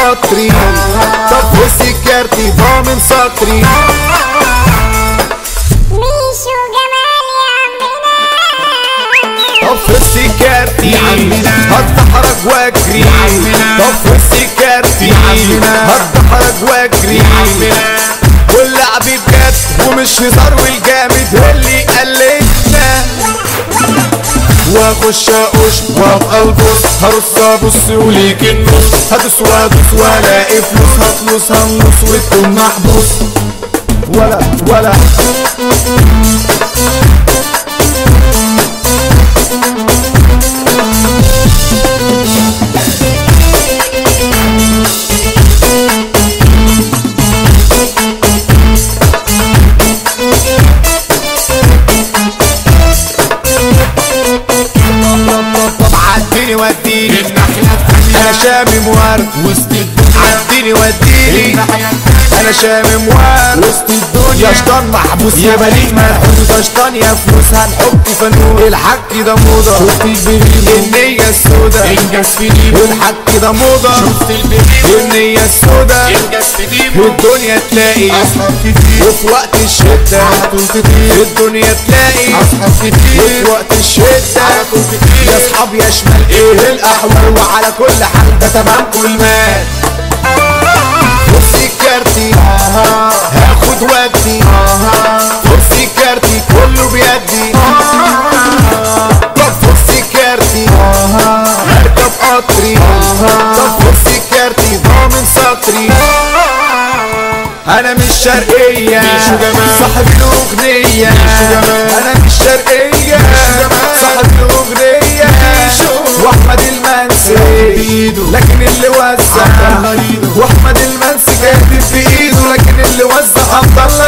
قطري طب سكرتي ضامن سطري ميشو جمال يا عمنا طب سكرتي هتحرج واجري طب سكرتي هتحرج واجري واللعب بجد ومش هزار والجامد اللي قلتنا واخش اقش وابقى البص هرص ابص وليك النص هدوس وادوس والاقي فلوس هفلوس هنص وتكون محبوس ولا ولا طب عديني وديني انا شامم ورد وسط عديني وديني انا شامم ورد وسط الدنيا يا شطان محبوس يا بليد منحوس يا شطان يا فلوس هنحط فانوس الحك ده موضة شفت البريد النية السودا انجز في ديبو الحك ده موضة شفت البريد النية السودا انجز في ديبو الدنيا تلاقي اصحاب كتير وفي وقت الشدة على كتير الدنيا تلاقي اصحاب كتير وفي وقت الشدة على كتير يا اصحاب يا شمال ايه الاحوال وعلى كل حال ده تمام كل مال بصي كارتي هاخد ودي بصي كارتي كله بيدي طب بصي كارتي هركب قطري طب بصي كارتي ضامن سطري انا مش شرقية صاحب الاغنية انا مش شرقية صاحب الاغنية واحمد المنسي لكن اللي وزع واحمد المنسي كاتب بايده لكن اللي وزع عبد الله